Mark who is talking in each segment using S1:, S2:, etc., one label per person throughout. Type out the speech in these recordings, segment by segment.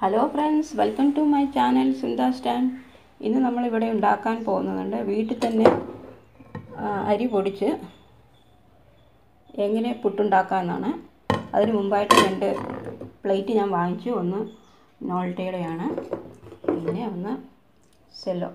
S1: hello friends welcome to my channel സുന്ദ സ്റ്റാൻ ഇന്ന് നമ്മളിവിടെ ഉണ്ടാക്കാൻ പോകുന്നുണ്ട് വീട്ടിൽ തന്നെ ആ, അരി പൊടിച്ച് എങ്ങനെ പുട്ടുണ്ടാക്കാമെന്നാണ് അതിന് മുമ്പായിട്ട് രണ്ട് പ്ലേറ്റ് ഞാൻ വാങ്ങിച്ചു ഒന്ന് നോൾട്ടയുടെയാണ് പിന്നെ ഒന്ന് സെല്ലോ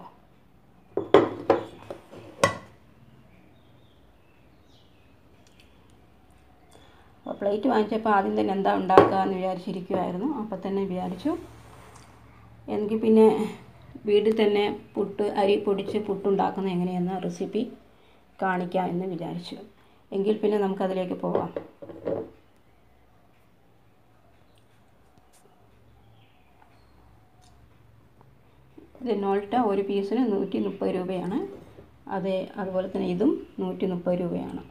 S1: അപ്പോൾ പ്ലേറ്റ് വാങ്ങിച്ചപ്പോൾ ആദ്യം തന്നെ എന്താ ഉണ്ടാക്കുക എന്ന് വിചാരിച്ചിരിക്കുമായിരുന്നു അപ്പോൾ തന്നെ വിചാരിച്ചു എങ്കിൽ പിന്നെ വീട്ടിൽ തന്നെ പുട്ട് അരി പൊടിച്ച് പുട്ടുണ്ടാക്കുന്നത് എങ്ങനെയെന്ന റെസിപ്പി കാണിക്കാം എന്ന് വിചാരിച്ചു എങ്കിൽ പിന്നെ നമുക്കതിലേക്ക് പോവാം ഇത് നോൾട്ട ഒരു പീസിന് നൂറ്റി മുപ്പത് രൂപയാണ് അതേ അതുപോലെ തന്നെ ഇതും നൂറ്റി മുപ്പത് രൂപയാണ്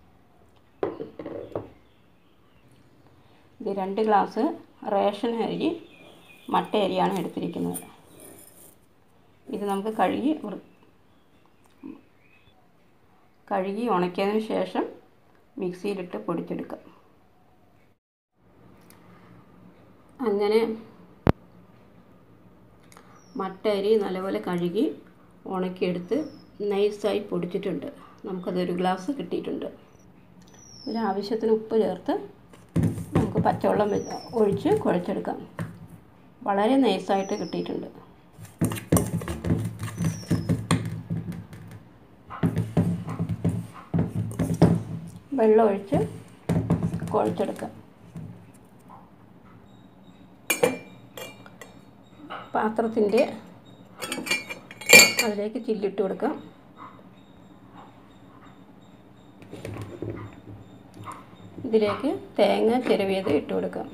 S1: ഇത് രണ്ട് ഗ്ലാസ് റേഷൻ അരി മട്ട അരിയാണ് എടുത്തിരിക്കുന്നത് ഇത് നമുക്ക് കഴുകി വൃ- കഴുകി ഉണക്കിയതിന് ശേഷം മിക്സിയിലിട്ട് പൊടിച്ചെടുക്കാം അങ്ങനെ മട്ട അരി നല്ലപോലെ കഴുകി ഉണക്കിയെടുത്ത് നൈസായി പൊടിച്ചിട്ടുണ്ട് നമുക്കതൊരു ഗ്ലാസ് കിട്ടിയിട്ടുണ്ട് ഇതിൽ ആവശ്യത്തിന് ഉപ്പ് ചേർത്ത് നമുക്ക് പച്ചവെള്ളം വെ- ഒഴിച്ച് കുഴച്ചെടുക്കാം വളരെ നൈസായിട്ട് കിട്ടിയിട്ടുണ്ട് വെള്ളം ഒഴിച്ച് കുഴച്ചെടുക്കാം പാത്രത്തിൻ്റെ അതിലേക്ക് ചില്ലിട്ട് കൊടുക്കാം ഇതിലേക്ക് തേങ്ങ ചിരവിയത് ഇട്ട് കൊടുക്കാം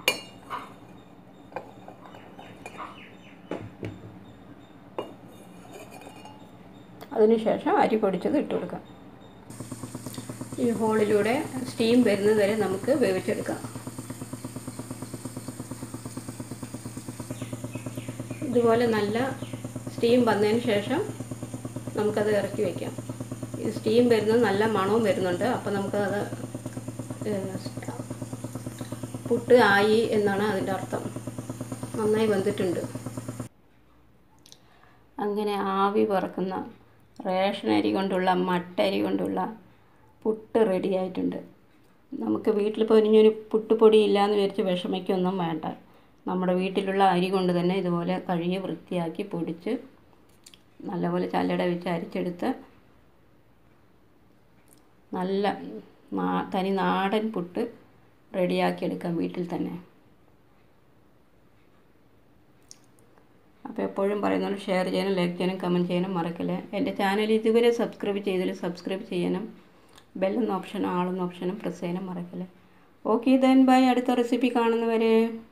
S1: അതിനുശേഷം അരി പൊടിച്ചത് ഇട്ട് കൊടുക്കാം ഈ ഹോളിലൂടെ സ്റ്റീം വരുന്നത് വരെ നമുക്ക് വേവിച്ചെടുക്കാം ഇതുപോലെ നല്ല സ്റ്റീം വന്നതിന് ശേഷം നമുക്കത് ഇറക്കി വയ്ക്കാം ഈ സ്റ്റീം വരുന്നത് നല്ല മണവും വരുന്നുണ്ട് അപ്പോൾ നമുക്കത് ഏഹ്, പുട്ട് ആയി എന്നാണ് അതിൻ്റെ അർത്ഥം നന്നായി വെന്തിട്ടുണ്ട് അങ്ങനെ ആവി പറക്കുന്ന റേഷൻ അരി കൊണ്ടുള്ള മട്ട അരി കൊണ്ടുള്ള പുട്ട് റെഡി ആയിട്ടുണ്ട് നമുക്ക് വീട്ടിലിപ്പോൾ ഇനിയൊരു പുട്ടുപൊടി ഇല്ലയെന്ന് വിചാരിച്ച് വിഷമിക്കൊന്നും വേണ്ട നമ്മുടെ വീട്ടിലുള്ള അരി കൊണ്ട് തന്നെ ഇതുപോലെ കഴുകി വൃത്തിയാക്കി പൊടിച്ച് നല്ലപോലെ ചല്ലട വെച്ച് അരിച്ചെടുത്ത് നല്ല നാ- തനി നാടൻ പുട്ട് റെഡിയാക്കി എടുക്കാം വീട്ടിൽ തന്നെ അപ്പോൾ എപ്പോഴും പറയുന്നത് ഷെയർ ചെയ്യാനും ലൈക്ക് ചെയ്യാനും കമൻറ്റ് ചെയ്യാനും മറക്കില്ല എൻ്റെ ചാനൽ ഇതുവരെ സബ്സ്ക്രൈബ് ചെയ്തില്ല സബ്സ്ക്രൈബ് ചെയ്യാനും ബെല്ലെന്ന ഓപ്ഷനും ആളെന്ന ഓപ്ഷനും പ്രസ് ചെയ്യാനും മറക്കില്ല ഓക്കെ ദെൻ ബൈ അടുത്ത റെസിപ്പി കാണുന്നവരെ